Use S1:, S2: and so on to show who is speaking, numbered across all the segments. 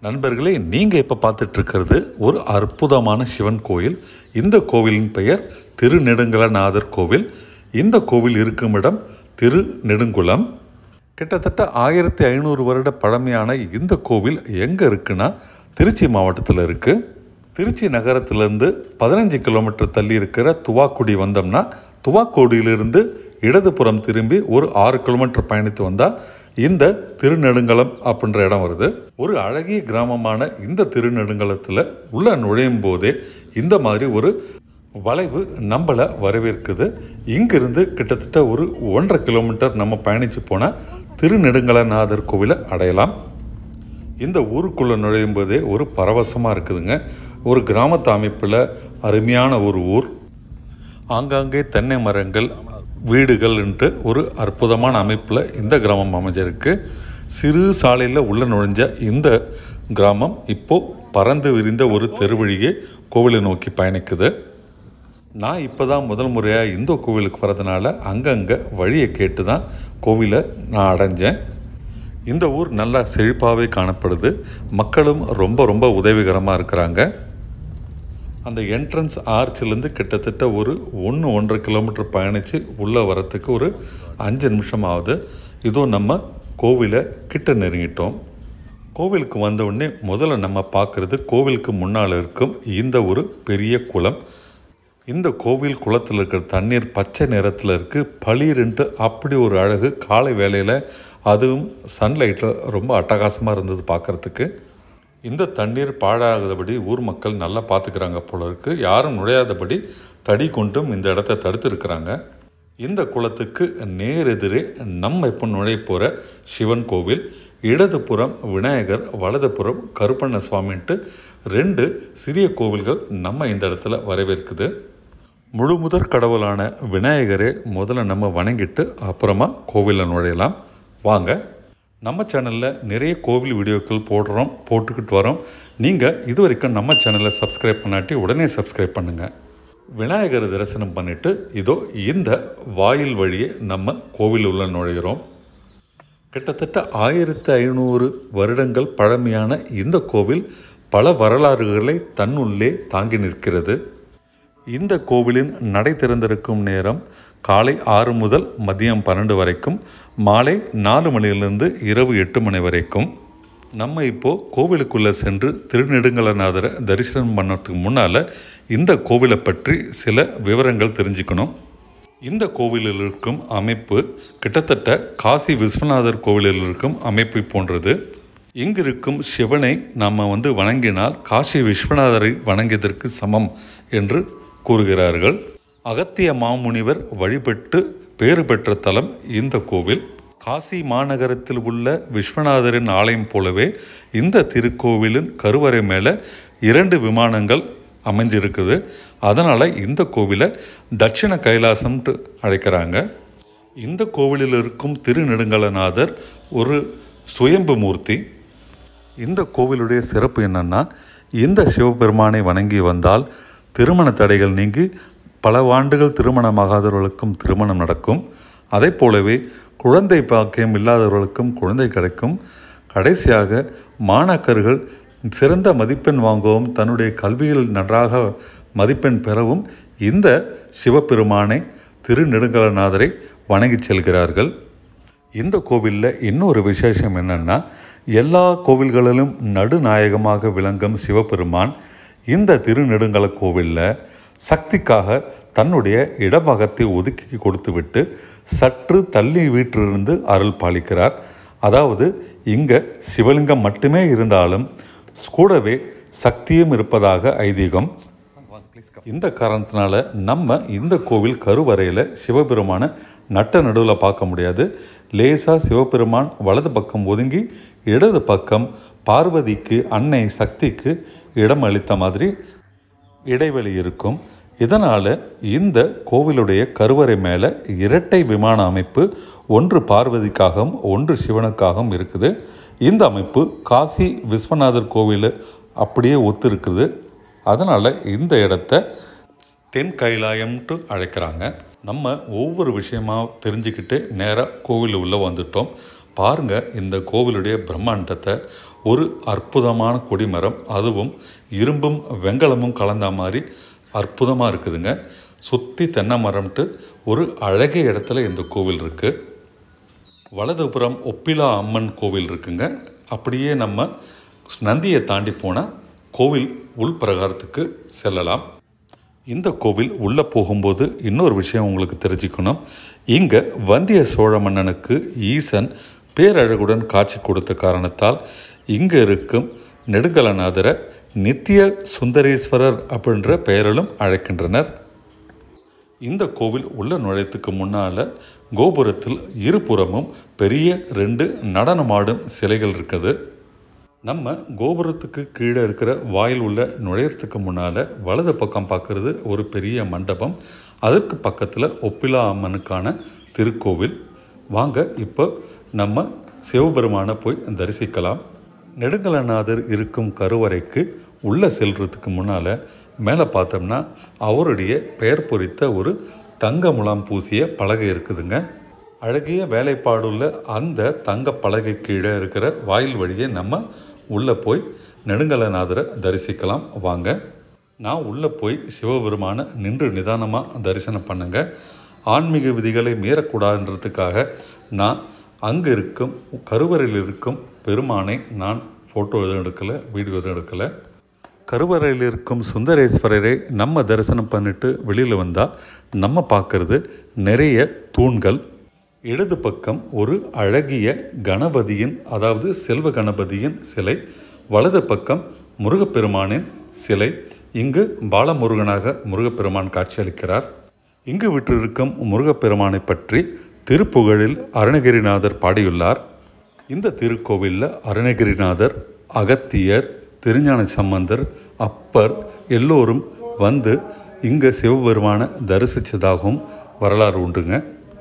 S1: நண்பர்களே நீங்கள் இப்போ பார்த்துட்டு இருக்கிறது ஒரு அற்புதமான சிவன் கோயில் இந்த கோவிலின் பெயர் திருநெடுங்கலநாதர் கோவில் இந்த கோவில் இருக்கும் இடம் திருநெடுங்குளம் கிட்டத்தட்ட ஆயிரத்தி ஐநூறு வருட பழமையான இந்த கோவில் எங்கே இருக்குன்னா திருச்சி மாவட்டத்தில் இருக்குது திருச்சி நகரத்திலேருந்து பதினஞ்சு கிலோமீட்டர் தள்ளி இருக்கிற துவாக்குடி வந்தோம்னா துவாக்குடியிலிருந்து இடதுபுறம் திரும்பி ஒரு ஆறு கிலோமீட்டர் பயணித்து வந்தால் இந்த திருநெடுங்கலம் அப்படின்ற இடம் வருது ஒரு அழகிய கிராமமான இந்த திருநெடுங்கலத்தில் உள்ள நுழையும் போதே இந்த மாதிரி ஒரு வளைவு நம்மளை வரவேற்குது இங்கிருந்து கிட்டத்தட்ட ஒரு ஒன்றரை கிலோமீட்டர் நம்ம பயணித்து போனால் திருநெடுங்கலநாதர் கோவிலை அடையலாம் இந்த ஊருக்குள்ளே நுழையும் போதே ஒரு பரவசமாக இருக்குதுங்க ஒரு கிராமத்து அமைப்பில் அருமையான ஒரு ஊர் ஆங்காங்கே தென்னை மரங்கள் வீடுகள் என்று ஒரு அற்புதமான அமைப்பில் இந்த கிராமம் அமைஞ்சிருக்கு சிறு சாலையில் உள்ள நுழைஞ்ச இந்த கிராமம் இப்போது பறந்து விரிந்த ஒரு தெருவழியே கோவிலை நோக்கி பயணிக்குது நான் இப்போ தான் முதல் முறையாக இந்த கோவிலுக்கு வரதுனால அங்கங்கே வழியை கேட்டு தான் கோவிலை நான் அடைஞ்சேன் இந்த ஊர் நல்லா செழிப்பாகவே காணப்படுது மக்களும் ரொம்ப ரொம்ப உதவிகரமாக இருக்கிறாங்க அந்த என்ட்ரன்ஸ் ஆர்ச்சிலேருந்து கிட்டத்தட்ட ஒரு ஒன்று ஒன்றரை கிலோமீட்டர் பயணித்து உள்ளே வரத்துக்கு ஒரு அஞ்சு நிமிஷம் ஆகுது இதுவும் நம்ம கோவிலை கிட்ட நெருங்கிட்டோம் கோவிலுக்கு வந்த உடனே முதல்ல நம்ம பார்க்குறது கோவிலுக்கு முன்னால் இருக்கும் இந்த ஒரு பெரிய குளம் இந்த கோவில் குளத்தில் இருக்கிற தண்ணீர் பச்சை நிறத்தில் இருக்குது பளிருன்ட்டு அப்படி ஒரு அழகு காலை வேளையில் அதுவும் சன்லைட்டில் ரொம்ப அட்டகாசமாக இருந்தது பார்க்குறதுக்கு இந்த தண்ணீர் பாழாகாதபடி ஊர் மக்கள் நல்லா பார்த்துக்கிறாங்க போல இருக்கு யாரும் நுழையாதபடி தடி கொண்டும் இந்த இடத்த தடுத்துருக்குறாங்க இந்த குளத்துக்கு நேரெதிரே நம்ம இப்போ நுழைய போகிற சிவன் கோவில் இடதுபுறம் விநாயகர் வலதுபுறம் கருப்பண்ண சுவாமின்ட்டு ரெண்டு சிறிய கோவில்கள் நம்ம இந்த இடத்துல வரவேற்குது முழு முதற் கடவுளான விநாயகரே முதல்ல நம்ம வணங்கிட்டு அப்புறமா கோவிலில் நுழையலாம் வாங்க நம்ம சேனலில் நிறைய கோவில் வீடியோக்கள் போடுறோம் போட்டுக்கிட்டு வரோம் நீங்கள் இது வரைக்கும் நம்ம சேனலை சப்ஸ்கிரைப் பண்ணாட்டி உடனே சப்ஸ்கிரைப் பண்ணுங்கள் விநாயகர் தரிசனம் பண்ணிவிட்டு இதோ இந்த வாயில் வழியே நம்ம கோவில் உள்ள நுழைகிறோம் கிட்டத்தட்ட ஆயிரத்தி ஐநூறு வருடங்கள் பழமையான இந்த கோவில் பல வரலாறுகளை தன்னுள்ளே தாங்கி நிற்கிறது இந்த கோவிலின் நடை திறந்திருக்கும் நேரம் காலை ஆறு முதல் மதியம் பன்னெண்டு வரைக்கும் மாலை நாலு மணியிலிருந்து இரவு எட்டு மணி வரைக்கும் நம்ம இப்போது கோவிலுக்குள்ளே சென்று திருநெடுங்கலநாதரை தரிசனம் பண்ணறதுக்கு முன்னால் இந்த கோவிலை பற்றி சில விவரங்கள் தெரிஞ்சுக்கணும் இந்த கோவிலில் இருக்கும் அமைப்பு கிட்டத்தட்ட காசி விஸ்வநாதர் கோவிலில் இருக்கும் அமைப்பை போன்றது இங்கிருக்கும் சிவனை நாம் வந்து வணங்கினால் காசி விஸ்வநாதரை வணங்கியதற்கு சமம் என்று கூறுகிறார்கள் அகத்திய மாமுனிவர் வழிபட்டு பேறு பெற்ற தலம் இந்த கோவில் காசி மாநகரத்தில் உள்ள விஸ்வநாதரின் ஆலயம் போலவே இந்த திருக்கோவிலின் கருவறை மேலே இரண்டு விமானங்கள் அமைஞ்சிருக்குது அதனால் இந்த கோவிலை தட்சிண கைலாசம்ட்டு அழைக்கிறாங்க இந்த கோவிலில் இருக்கும் திருநெடுங்கலநாதர் ஒரு சுயம்பு மூர்த்தி இந்த கோவிலுடைய சிறப்பு என்னன்னா இந்த சிவபெருமானை வணங்கி வந்தால் திருமண தடைகள் நீங்கி பல ஆண்டுகள் திருமணமாகாதவர்களுக்கும் திருமணம் நடக்கும் அதே போலவே குழந்தை பாக்கியம் இல்லாதவர்களுக்கும் குழந்தை கிடைக்கும் கடைசியாக மாணாக்கர்கள் சிறந்த மதிப்பெண் வாங்கவும் தன்னுடைய கல்வியில் நன்றாக மதிப்பெண் பெறவும் இந்த சிவபெருமானை திருநெடுங்கலநாதரை வணங்கி செல்கிறார்கள் இந்த கோவிலில் இன்னொரு விசேஷம் என்னென்னா எல்லா கோவில்களிலும் நடுநாயகமாக விளங்கும் சிவபெருமான் இந்த திருநெடுங்கல கோவிலில் சக்திக்காக தன்னுடைய இடபாகத்தை ஒதுக்கி கொடுத்துவிட்டு சற்று தள்ளி வீட்டிலிருந்து அருள் பாலிக்கிறார் அதாவது இங்கே சிவலிங்கம் மட்டுமே இருந்தாலும் கூடவே சக்தியும் இருப்பதாக ஐதீகம் இந்த காரணத்தினால நம்ம இந்த கோவில் கருவறையில் சிவபெருமான நட்ட நடுவில் பார்க்க முடியாது லேசாக சிவபெருமான் வலது பக்கம் ஒதுங்கி இடது பக்கம் பார்வதிக்கு அன்னை சக்திக்கு இடம் அளித்த மாதிரி இடைவெளி இருக்கும் இதனால் இந்த கோவிலுடைய கருவறை மேலே இரட்டை விமான அமைப்பு ஒன்று பார்வதிக்காகவும் ஒன்று சிவனுக்காகவும் இருக்குது இந்த அமைப்பு காசி விஸ்வநாதர் கோவில் அப்படியே ஒத்து இருக்குது அதனால் இந்த இடத்த தென் கைலாயம்ட்டு அழைக்கிறாங்க நம்ம ஒவ்வொரு விஷயமா தெரிஞ்சுக்கிட்டு நேராக கோவில் உள்ளே வந்துட்டோம் பாருங்கள் இந்த கோவிலுடைய பிரம்மாண்டத்தை ஒரு அற்புதமான கொடிமரம் அதுவும் இரும்பும் வெங்கலமும் கலந்த மாதிரி அற்புதமாக இருக்குதுங்க சுற்றி தென்னை மரம்ட்டு ஒரு அழகிய இடத்துல இந்த கோவில் இருக்குது வலதுபுறம் ஒப்பிலா அம்மன் கோவில் இருக்குங்க அப்படியே நம்ம நந்தியை தாண்டி போனால் கோவில் உள்பிரகாரத்துக்கு செல்லலாம் இந்த கோவில் உள்ளே போகும்போது இன்னொரு விஷயம் உங்களுக்கு தெரிஞ்சுக்கணும் இங்கே வந்திய சோழ மன்னனுக்கு ஈசன் பேரழகுடன் காட்சி கொடுத்த காரணத்தால் இங்கே இருக்கும் நெடுங்கலநாதரை நித்திய சுந்தரேஸ்வரர் அப்படின்ற பெயரிலும் அழைக்கின்றனர் இந்த கோவில் உள்ள நுழையத்துக்கு முன்னால் கோபுரத்தில் இருபுறமும் பெரிய ரெண்டு நடனமாடும் சிலைகள் இருக்குது நம்ம கோபுரத்துக்கு கீழே இருக்கிற வாயில் உள்ள நுழையறதுக்கு முன்னால் வலது பக்கம் பார்க்குறது ஒரு பெரிய மண்டபம் அதற்கு பக்கத்தில் ஒப்பிலா அம்மனுக்கான திருக்கோவில் வாங்க இப்போ நம்ம சிவபெருமானை போய் தரிசிக்கலாம் நெடுங்கலநாதர் இருக்கும் கருவறைக்கு உள்ளே செல்றதுக்கு முன்னால் மேலே பார்த்தோம்னா அவருடைய பெயர் பொறித்த ஒரு தங்க முலாம் பூசிய பலகை இருக்குதுங்க அழகிய வேலைப்பாடுள்ள அந்த தங்க பலகை கீழே இருக்கிற வாயில் வழியே நம்ம உள்ளே போய் நெடுங்கலநாதரை தரிசிக்கலாம் வாங்க நான் உள்ளே போய் சிவபெருமானை நின்று நிதானமாக தரிசனம் பண்ணுங்க ஆன்மீக விதிகளை மீறக்கூடாதுன்றதுக்காக நான் அங்கே இருக்கும் கருவறையில் இருக்கும் பெருமானை நான் ஃபோட்டோ எதுவும் எடுக்கலை வீடியோ எதுவும் எடுக்கலை கருவறையில் இருக்கும் சுந்தரேஸ்வரரை நம்ம தரிசனம் பண்ணிட்டு வெளியில் வந்தால் நம்ம பார்க்கறது நிறைய தூண்கள் இடது பக்கம் ஒரு அழகிய கணபதியின் அதாவது செல்வ கணபதியின் சிலை வலது பக்கம் முருகப்பெருமானின் சிலை இங்கு பாலமுருகனாக முருகப்பெருமான் காட்சியளிக்கிறார் இங்கு விற்றிருக்கும் முருகப்பெருமானை பற்றி திருப்புகழில் அருணகிரிநாதர் பாடியுள்ளார் இந்த திருக்கோவிலில் அருணகிரிநாதர் அகத்தியர் திருஞான சம்பந்தர் அப்பர் எல்லோரும் வந்து இங்கே சிவபெருமானை தரிசித்ததாகவும் வரலாறு உண்டுங்க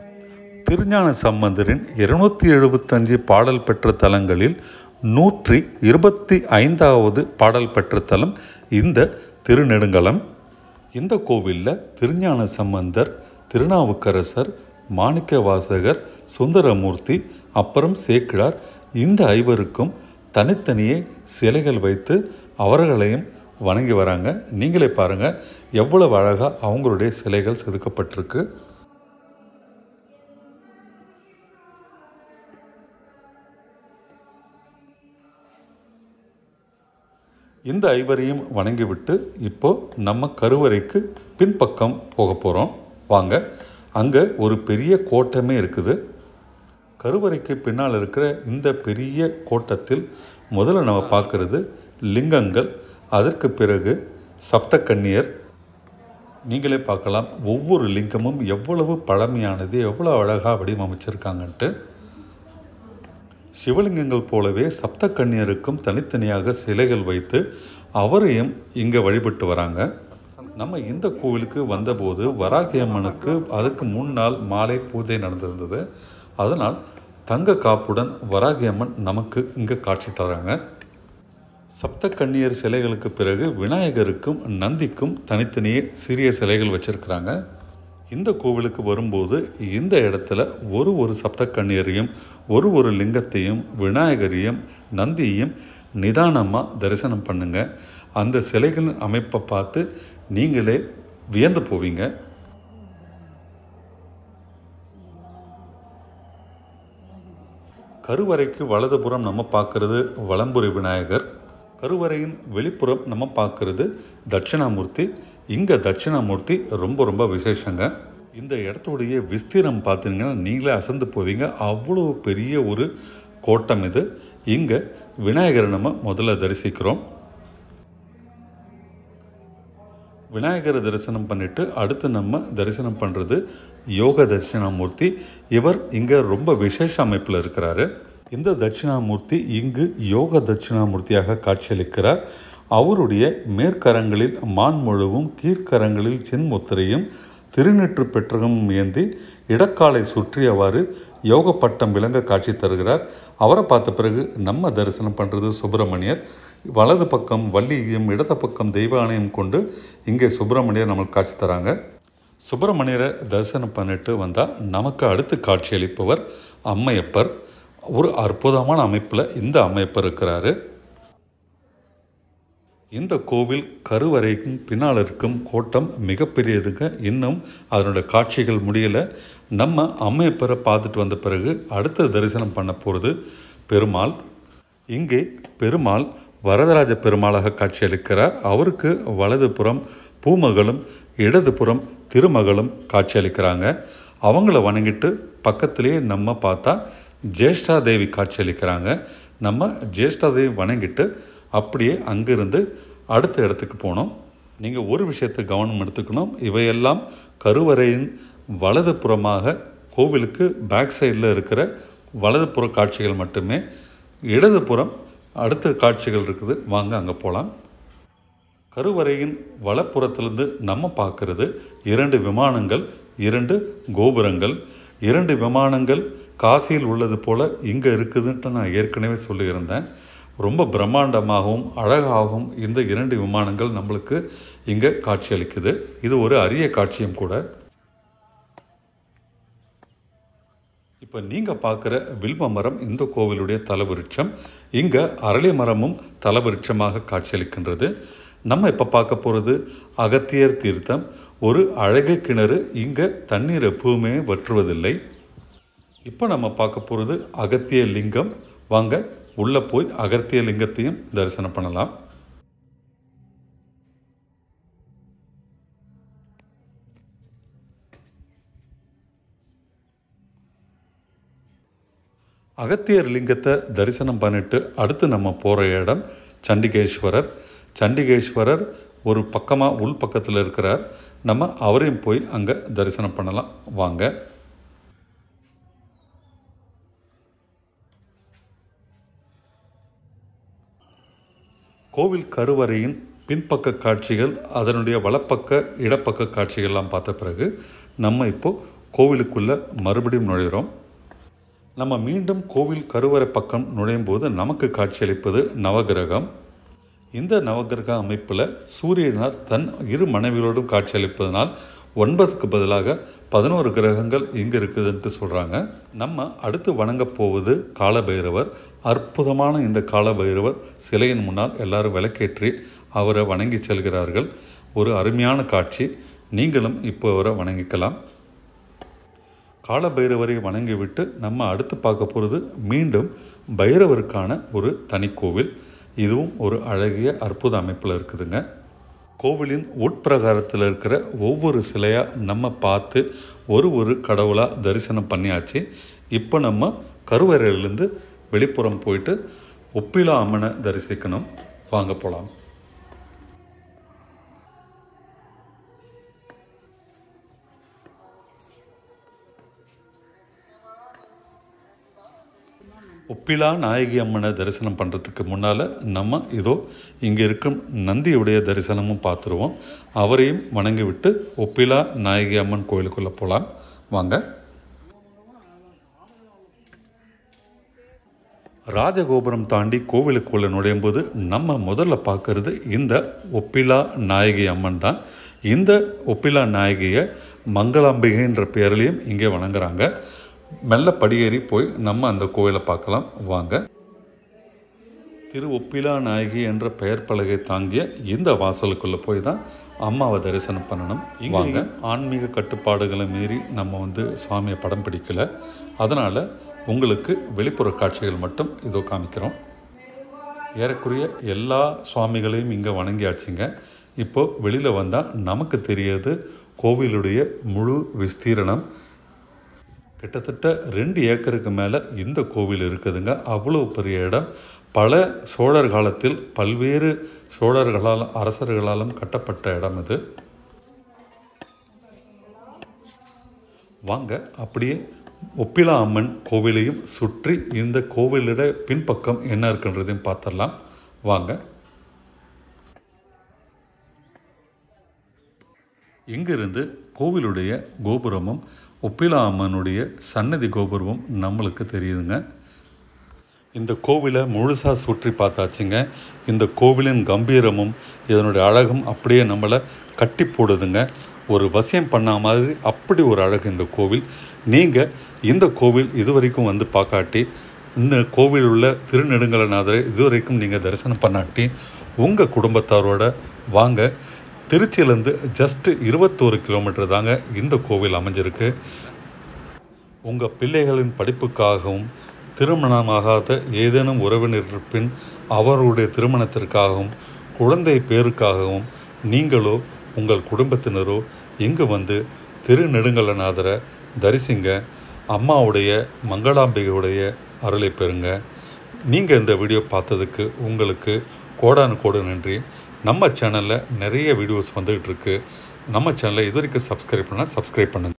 S1: திருஞான சம்பந்தரின் இருநூத்தி எழுபத்தஞ்சு பாடல் பெற்ற தலங்களில் நூற்றி இருபத்தி ஐந்தாவது பாடல் பெற்ற தலம் இந்த திருநெடுங்கலம் இந்த கோவிலில் திருஞான சம்பந்தர் திருநாவுக்கரசர் மாணிக்கவாசகர் சுந்தரமூர்த்தி அப்புறம் சேக்கிழார் இந்த ஐவருக்கும் தனித்தனியே சிலைகள் வைத்து அவர்களையும் வணங்கி வராங்க நீங்களே பாருங்கள் எவ்வளவு அழகாக அவங்களுடைய சிலைகள் செதுக்கப்பட்டிருக்கு இந்த ஐவரையும் வணங்கிவிட்டு இப்போ நம்ம கருவறைக்கு பின்பக்கம் போக போகிறோம் வாங்க அங்கே ஒரு பெரிய கோட்டமே இருக்குது கருவறைக்கு பின்னால் இருக்கிற இந்த பெரிய கோட்டத்தில் முதல்ல நம்ம பார்க்குறது லிங்கங்கள் அதற்கு பிறகு சப்தக்கன்னியர் நீங்களே பார்க்கலாம் ஒவ்வொரு லிங்கமும் எவ்வளவு பழமையானது எவ்வளோ அழகாக வடிவமைச்சிருக்காங்கன்ட்டு சிவலிங்கங்கள் போலவே சப்தக்கன்னியருக்கும் தனித்தனியாக சிலைகள் வைத்து அவரையும் இங்கே வழிபட்டு வராங்க நம்ம இந்த கோவிலுக்கு வந்தபோது வராகி அம்மனுக்கு அதுக்கு முன்னாள் மாலை பூஜை நடந்திருந்தது அதனால் தங்க காப்புடன் வராகி அம்மன் நமக்கு இங்கே காட்சி தராங்க சப்தக்கன்னியர் சிலைகளுக்கு பிறகு விநாயகருக்கும் நந்திக்கும் தனித்தனியே சிறிய சிலைகள் வச்சிருக்கிறாங்க இந்த கோவிலுக்கு வரும்போது இந்த இடத்துல ஒரு ஒரு சப்தக்கன்னியரையும் ஒரு ஒரு லிங்கத்தையும் விநாயகரையும் நந்தியையும் நிதானமாக தரிசனம் பண்ணுங்க அந்த சிலைகளின் அமைப்பை பார்த்து நீங்களே வியந்து போவீங்க கருவறைக்கு வலதுபுறம் நம்ம பார்க்கறது வலம்புரி விநாயகர் கருவறையின் வெளிப்புறம் நம்ம பார்க்கறது தட்சிணாமூர்த்தி இங்கே தட்சிணாமூர்த்தி ரொம்ப ரொம்ப விசேஷங்க இந்த இடத்துடைய விஸ்தீரம் பார்த்தீங்கன்னா நீங்களே அசந்து போவீங்க அவ்வளோ பெரிய ஒரு கோட்டம் இது இங்கே விநாயகரை நம்ம முதல்ல தரிசிக்கிறோம் விநாயகரை தரிசனம் பண்ணிட்டு அடுத்து நம்ம தரிசனம் பண்ணுறது யோக தட்சிணாமூர்த்தி இவர் இங்கே ரொம்ப விசேஷ அமைப்பில் இருக்கிறாரு இந்த தட்சிணாமூர்த்தி இங்கு யோக தட்சிணாமூர்த்தியாக காட்சியளிக்கிறார் அவருடைய மேற்கரங்களில் மான் முழுவும் கீழ்கரங்களில் சின்முத்திரையும் திருநெற்று பெற்றகமும் ஏந்தி இடக்காலை சுற்றியவாறு யோக பட்டம் விளங்க காட்சி தருகிறார் அவரை பார்த்த பிறகு நம்ம தரிசனம் பண்ணுறது சுப்பிரமணியர் வலது பக்கம் வள்ளியையும் இடது பக்கம் தெய்வானையும் கொண்டு இங்கே சுப்பிரமணியர் நம்மளுக்கு காட்சி தராங்க சுப்பிரமணியரை தரிசனம் பண்ணிட்டு வந்தால் நமக்கு அடுத்து காட்சியளிப்பவர் அம்மையப்பர் ஒரு அற்புதமான அமைப்பில் இந்த அமைப்பு இருக்கிறாரு இந்த கோவில் கருவறைக்கும் பின்னால் இருக்கும் கோட்டம் மிகப்பெரியதுங்க இன்னும் அதனுடைய காட்சிகள் முடியலை நம்ம அம்மையப்பரை பார்த்துட்டு வந்த பிறகு அடுத்த தரிசனம் பண்ண போகிறது பெருமாள் இங்கே பெருமாள் வரதராஜ பெருமாளாக காட்சியளிக்கிறார் அவருக்கு வலதுபுறம் பூமகளும் இடதுபுறம் திருமகளும் காட்சியளிக்கிறாங்க அவங்கள வணங்கிட்டு பக்கத்திலேயே நம்ம பார்த்தா ஜேஷ்டா தேவி காட்சியளிக்கிறாங்க நம்ம ஜேஷ்டா தேவி வணங்கிட்டு அப்படியே அங்கிருந்து அடுத்த இடத்துக்கு போனோம் நீங்கள் ஒரு விஷயத்தை கவனம் எடுத்துக்கணும் இவையெல்லாம் கருவறையின் வலதுபுறமாக கோவிலுக்கு பேக் சைடில் இருக்கிற வலதுபுற காட்சிகள் மட்டுமே இடதுபுறம் அடுத்த காட்சிகள் இருக்குது வாங்க அங்கே போகலாம் கருவறையின் வலப்புறத்திலிருந்து நம்ம பார்க்கறது இரண்டு விமானங்கள் இரண்டு கோபுரங்கள் இரண்டு விமானங்கள் காசியில் உள்ளது போல் இங்கே இருக்குதுன்ட்டு நான் ஏற்கனவே சொல்லியிருந்தேன் ரொம்ப பிரம்மாண்டமாகவும் அழகாகவும் இந்த இரண்டு விமானங்கள் நம்மளுக்கு இங்கே காட்சியளிக்குது இது ஒரு அரிய காட்சியும் கூட இப்போ நீங்கள் பார்க்குற வில்வ மரம் இந்த கோவிலுடைய தலவிருட்சம் இங்கே அரளி மரமும் தலவிருட்சமாக காட்சியளிக்கின்றது நம்ம இப்போ பார்க்க போகிறது அகத்தியர் தீர்த்தம் ஒரு அழகு கிணறு இங்கே தண்ணீர் எப்பவுமே வற்றுவதில்லை இப்போ நம்ம பார்க்க போகிறது அகத்திய லிங்கம் வாங்க உள்ளே போய் அகத்திய லிங்கத்தையும் தரிசனம் பண்ணலாம் அகத்தியர் லிங்கத்தை தரிசனம் பண்ணிட்டு அடுத்து நம்ம போகிற இடம் சண்டிகேஸ்வரர் சண்டிகேஸ்வரர் ஒரு பக்கமாக உள் பக்கத்தில் இருக்கிறார் நம்ம அவரையும் போய் அங்கே தரிசனம் பண்ணலாம் வாங்க கோவில் கருவறையின் பின்பக்க காட்சிகள் அதனுடைய வலப்பக்க இடப்பக்க காட்சிகள்லாம் பார்த்த பிறகு நம்ம இப்போ கோவிலுக்குள்ளே மறுபடியும் நுழைகிறோம் நம்ம மீண்டும் கோவில் கருவறை பக்கம் நுழையும் போது நமக்கு காட்சியளிப்பது நவகிரகம் இந்த நவகிரக அமைப்பில் சூரியனார் தன் இரு மனைவிகளோடும் காட்சியளிப்பதனால் ஒன்பதுக்கு பதிலாக பதினோரு கிரகங்கள் இங்கே இருக்குதுன்ட்டு சொல்கிறாங்க நம்ம அடுத்து வணங்க போவது காலபைரவர் அற்புதமான இந்த காலபைரவர் சிலையின் முன்னால் எல்லாரும் விளக்கேற்றி அவரை வணங்கி செல்கிறார்கள் ஒரு அருமையான காட்சி நீங்களும் இப்போ அவரை வணங்கிக்கலாம் காலபைரவரை வணங்கிவிட்டு நம்ம அடுத்து பார்க்க போகிறது மீண்டும் பைரவருக்கான ஒரு தனிக்கோவில் இதுவும் ஒரு அழகிய அற்புத அமைப்பில் இருக்குதுங்க கோவிலின் உட்பிரகாரத்தில் இருக்கிற ஒவ்வொரு சிலையாக நம்ம பார்த்து ஒரு ஒரு கடவுளாக தரிசனம் பண்ணியாச்சு இப்போ நம்ம கருவறையிலேருந்து வெளிப்புறம் போயிட்டு ஒப்பிலா அம்மனை தரிசிக்கணும் வாங்க போகலாம் ஒப்பிலா நாயகி அம்மனை தரிசனம் பண்ணுறதுக்கு முன்னால் நம்ம இதோ இங்கே இருக்கும் நந்தியுடைய தரிசனமும் பார்த்துருவோம் அவரையும் வணங்கி விட்டு ஒப்பிலா நாயகி அம்மன் கோயிலுக்குள்ளே போகலாம் வாங்க ராஜகோபுரம் தாண்டி கோவிலுக்குள்ளே நுழையும் போது நம்ம முதல்ல பார்க்கறது இந்த ஒப்பிலா நாயகி அம்மன் தான் இந்த ஒப்பிலா நாயகியை மங்களாம்பிகைன்ற பேர்லேயும் இங்கே வணங்குறாங்க மெல்ல படியேறி போய் நம்ம அந்த கோயிலை பார்க்கலாம் வாங்க திரு ஒப்பிலா நாயகி என்ற பெயர் பலகை தாங்கிய இந்த வாசலுக்குள்ளே போய் தான் அம்மாவை தரிசனம் பண்ணணும் வாங்க ஆன்மீக கட்டுப்பாடுகளை மீறி நம்ம வந்து சுவாமியை படம் பிடிக்கல அதனால் உங்களுக்கு வெளிப்புற காட்சிகள் மட்டும் இதோ காமிக்கிறோம் ஏறக்குறைய எல்லா சுவாமிகளையும் இங்கே வணங்கியாச்சுங்க இப்போ வெளியில் வந்தால் நமக்கு தெரியாது கோவிலுடைய முழு விஸ்தீரணம் கிட்டத்தட்ட ரெண்டு ஏக்கருக்கு மேலே இந்த கோவில் இருக்குதுங்க அவ்வளோ பெரிய இடம் பல சோழர் காலத்தில் பல்வேறு சோழர்களால் அரசர்களாலும் கட்டப்பட்ட இடம் இது வாங்க அப்படியே ஒப்பிலா அம்மன் கோவிலையும் சுற்றி இந்த கோவிலோட பின்பக்கம் என்ன இருக்குன்றதையும் பார்த்துடலாம் வாங்க இங்கிருந்து கோவிலுடைய கோபுரமும் ஒப்பிலா அம்மனுடைய சன்னதி கோபுரமும் நம்மளுக்கு தெரியுதுங்க இந்த கோவிலை முழுசாக சுற்றி பார்த்தாச்சுங்க இந்த கோவிலின் கம்பீரமும் இதனுடைய அழகும் அப்படியே நம்மளை கட்டி போடுதுங்க ஒரு வசியம் பண்ண மாதிரி அப்படி ஒரு அழகு இந்த கோவில் நீங்கள் இந்த கோவில் இதுவரைக்கும் வந்து பார்க்காட்டி இந்த கோவில் உள்ள திருநெடுங்கலநாதரை இதுவரைக்கும் நீங்கள் தரிசனம் பண்ணாட்டி உங்கள் குடும்பத்தாரோட வாங்க திருச்சியிலேருந்து ஜஸ்ட்டு இருபத்தோரு கிலோமீட்டர் தாங்க இந்த கோவில் அமைஞ்சிருக்கு உங்கள் பிள்ளைகளின் படிப்புக்காகவும் திருமணமாகாத ஏதேனும் உறவினர் இருப்பின் அவருடைய திருமணத்திற்காகவும் குழந்தை பேருக்காகவும் நீங்களோ உங்கள் குடும்பத்தினரோ இங்கு வந்து திருநெடுங்கலநாதரை தரிசிங்க அம்மாவுடைய மங்களாம்பிகையுடைய அருளை பெறுங்க நீங்கள் இந்த வீடியோ பார்த்ததுக்கு உங்களுக்கு கோடானு கோடு நன்றி நம்ம சேனலில் நிறைய வீடியோஸ் வந்துகிட்டு இருக்கு நம்ம சேனலை இது வரைக்கும் சப்ஸ்கிரைப் பண்ணால் சப்ஸ்கிரைப் பண்ணுங்கள்